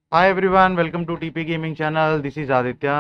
Hi everyone, welcome to TP Gaming channel. This is Aditya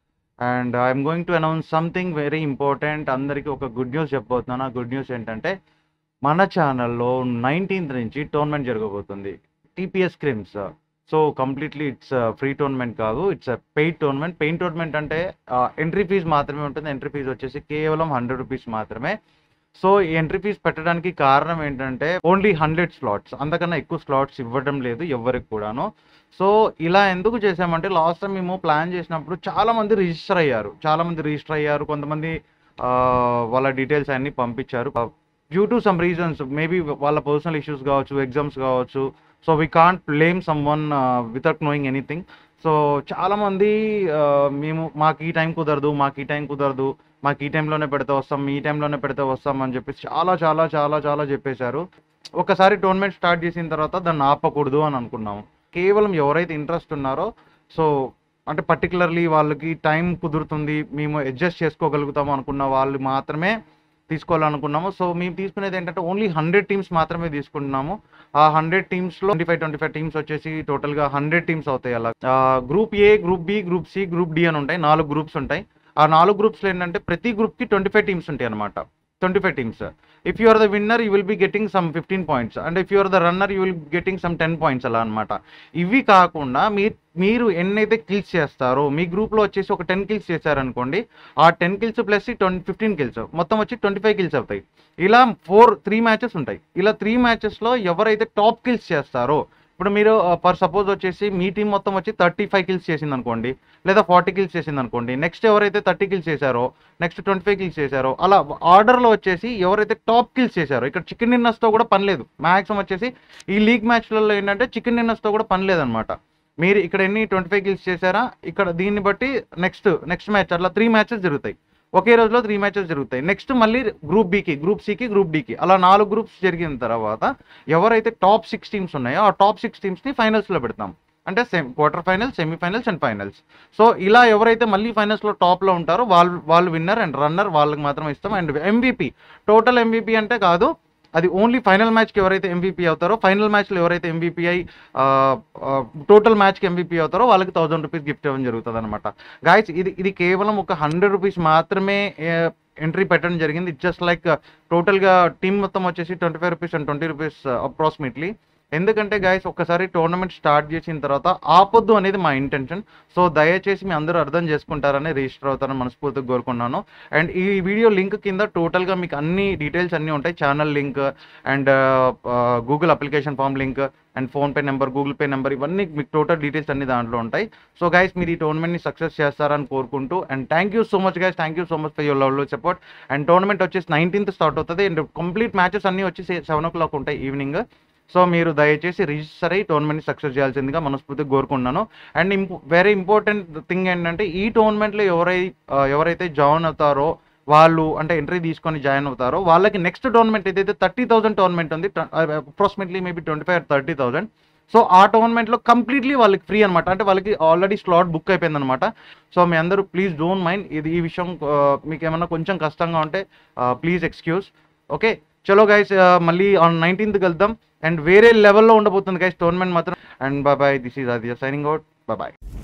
and I'm going to announce something very important. అందరికీ ఒక good news చెప్పబోతున్నాను ఆ good news ఏంటంటే మన ఛానల్లో nineteenth నుంచి టోర్నమెంట్ జరగబోతుంది టీపీఎస్ క్రిమ్స్ so completely it's free tournament కాదు it's paid tournament paid tournament అంటే ఎంట్రీ ఫీజ్ మాత్రమే ఉంటుంది ఎంట్రీ ఫీజ్ వచ్చేసి కేవలం హండ్రెడ్ రూపీస్ మాత్రమే సో ఈ ఎంట్రీ ఫీజ్ పెట్టడానికి కారణం ఏంటంటే ఓన్లీ హండ్రెడ్ స్లాట్స్ అంతకన్నా ఎక్కువ స్లాట్స్ ఇవ్వడం లేదు ఎవరికి కూడాను సో ఇలా ఎందుకు చేసామంటే లాస్ట్ టైం మేము ప్లాన్ చేసినప్పుడు చాలా మంది రిజిస్టర్ అయ్యారు చాలా మంది రిజిస్టర్ అయ్యారు కొంతమంది ఆ, వాళ్ళ డీటెయిల్స్ అన్ని పంపించారు due to some reasons maybe వాళ్ళ పర్సనల్ ఇష్యూస్ కావచ్చు ఎగ్జామ్స్ కావచ్చు so we can't blame someone without knowing anything so చాలా మంది ఆ, మేము మాకు ఈ టైం కుదరదు మాకు ఈ టైం కుదరదు మాకు ఈ టైంలోనే పెడితే వస్తాం ఈ టైంలోనే పెడితే వస్తాం అని చెప్పేసి చాలా చాలా చాలా చాలా చెప్పేశారు ఒకసారి టోర్నమెంట్ స్టార్ట్ చేసిన తర్వాత దాన్ని ఆపకూడదు అని అనుకున్నాము కేవలం ఎవరైతే ఇంట్రెస్ట్ ఉన్నారో సో అంటే పర్టికులర్లీ వాళ్ళకి టైం కుదురుతుంది మేము అడ్జస్ట్ చేసుకోగలుగుతాము అనుకున్న వాళ్ళు మాత్రమే తీసుకోవాలనుకున్నాము సో మేము తీసుకునేది ఏంటంటే ఓన్లీ హండ్రెడ్ టీమ్స్ మాత్రమే తీసుకుంటున్నాము ఆ హండ్రెడ్ టీమ్స్లో twenty five twenty five teams వచ్చేసి టోటల్గా హండ్రెడ్ టీమ్స్ అవుతాయి అలా group A group B group C group D అని ఉంటాయి నాలుగు గ్రూప్స్ ఉంటాయి ఆ నాలుగు గ్రూప్స్లో ఏంటంటే ప్రతి గ్రూప్కి ట్వంటీ ఫైవ్ టీమ్స్ ఉంటాయి అనమాట twenty five teams if you are the winner you will be getting some fifteen points and if you are the runner you will getting some ten points అలా అనమాట ఇవి కాకుండా మీ మీరు ఎన్నైతే కిల్స్ చేస్తారో మీ గ్రూప్లో వచ్చేసి ఒక టెన్ కిల్స్ చేశారనుకోండి ఆ ten kills plus twenty fifteen kills మొత్తం వచ్చి ట్వంటీ ఫైవ్ కిల్స్ అవుతాయి ఇలా ఫోర్ త్రీ మ్యాచెస్ ఉంటాయి ఇలా త్రీ మ్యాచెస్లో ఎవరైతే టాప్ కిల్స్ చేస్తారో ఇప్పుడు మీరు ఫర్ సపోజ్ వచ్చేసి మీ టీం మొత్తం వచ్చి థర్టీ ఫైవ్ కిల్స్ చేసింది అనుకోండి లేదా ఫార్టీ కిల్స్ చేసింది అనుకోండి నెక్స్ట్ ఎవరైతే థర్టీ కిల్స్ చేశారో నెక్స్ట్ ట్వంటీ ఫైవ్ కిల్స్ చేశారో అలా ఆర్డర్లో వచ్చేసి ఎవరైతే టాప్ కిల్స్ చేశారో ఇక్కడ చికెన్ డిన్నర్స్తో కూడా పని లేదు మ్యాక్సిమం వచ్చేసి ఈ లీగ్ మ్యాచ్లలో ఏంటంటే చికెన్ డిన్నర్స్తో కూడా పని లేదనమాట మీరు ఇక్కడ ఎన్ని ట్వంటీ ఫైవ్ కిల్స్ చేశారా ఇక్కడ దీన్ని బట్టి నెక్స్ట్ నెక్స్ట్ మ్యాచ్ అట్లా త్రీ మ్యాచెస్ జరుగుతాయి ఒకే రోజులో త్రీ మ్యాచెస్ జరుగుతాయి నెక్స్ట్ మళ్ళీ గ్రూప్ బికి గ్రూప్ సికి గ్రూప్ డికి అలా నాలుగు గ్రూప్స్ జరిగిన తర్వాత ఎవరైతే టాప్ సిక్స్ టీమ్స్ ఉన్నాయో ఆ టాప్ సిక్స్ టీమ్స్ని ఫైనల్స్లో పెడతాం అంటే sem quarter finals semifinals and finals so ఇలా ఎవరైతే మళ్ళీ ఫైనల్స్లో టాప్లో ఉంటారో వాళ్ళు వాళ్ళు విన్నర్ అండ్ రన్నర్ వాళ్ళకి మాత్రమే ఇస్తాం అండ్ ఎంవీపీ టోటల్ ఎంవీపీ అంటే కాదు అది ఓన్లీ ఫైనల్ మ్యాచ్కి ఎవరైతే ఎంవీపీ అవుతారో ఫైనల్ మ్యాచ్లో ఎవరైతే ఎంవీపీ అయి టోటల్ మ్యాచ్కి ఎంవీపీ అవుతారో వాళ్ళకి థౌసండ్ రూపీస్ గిఫ్ట్ ఇవ్వడం జరుగుతుంది అనమాట గాయస్ ఇది ఇది కేవలం ఒక హండ్రెడ్ రూపీస్ మాత్రమే ఎంట్రీ పెట్టడం జరిగింది ఇట్ జస్ట్ లైక్ టోటల్గా టీమ్ మొత్తం వచ్చేసి twenty five rupees and twenty rupees approximately ఎందుకంటే గైస్ ఒక్కసారి టోర్నమెంట్ స్టార్ట్ చేసిన తర్వాత ఆపొద్దు అనేది మా ఇంటెన్షన్ సో దయచేసి మీ అందరూ అర్థం చేసుకుంటారని రిజిస్టర్ అవుతారని మనస్ఫూర్తిగా కోరుకున్నాను అండ్ ఈ వీడియో లింక్ కింద టోటల్గా మీకు అన్ని డీటెయిల్స్ అన్నీ ఉంటాయి channel link and Google application form link and PhonePe number Google Pay number ఇవన్నీ మీకు టోటల్ డీటెయిల్స్ అన్ని దాంట్లో ఉంటాయి సో గైస్ మీరు ఈ టోర్నమెంట్ని సక్సెస్ చేస్తారని కోరుకుంటూ and thank you so much guys thank you so much for your love support and tournament వచ్చేసి నైన్టీన్త్ స్టార్ట్ అవుతుంది అండ్ కంప్లీట్ మ్యాచెస్ అన్నీ వచ్చి సెవెన్ ఓ క్లాక్ ఉంటాయి ఈవినింగ్ సో మీరు దయచేసి రిజిస్టర్ అయ్యి టోర్నమెంట్ని సక్సెస్ చేయాల్సిందిగా మనస్ఫూర్తిగా కోరుకున్నాను and impo very important thing ఏంటంటే ఈ టోర్నమెంట్లో ఎవరై ఆ, ఎవరైతే జాయిన్ అవుతారో వాళ్ళు అంటే ఎంట్రీ తీసుకొని జాయిన్ అవుతారో వాళ్ళకి నెక్స్ట్ టోర్నమెంట్ ఏదైతే థర్టీ థౌసండ్ టోర్నమెంట్ ఉంది approximately maybe twenty five thirty thousand so ఆ టోర్నమెంట్లో కంప్లీట్లీ వాళ్ళకి ఫ్రీ అనమాట అంటే వాళ్ళకి ఆల్రెడీ స్లాట్ బుక్ అయిపోయింది అనమాట సో మీ అందరూ ప్లీజ్ డోంట్ మైండ్ ఇది ఈ విషయం ఆ, మీకు ఏమన్నా కొంచెం కష్టంగా ఉంటే ప్లీజ్ ఎక్స్క్యూజ్ ఓకే చలో గైస్ మళ్ళీ ఆన్ నైన్టీన్త్ వెళ్దాం అండ్ వేరే లెవెల్లో ఉండబోతుంది గైస్ టోర్నమెంట్ మాత్రం and bye bye this is Aditya signing out bye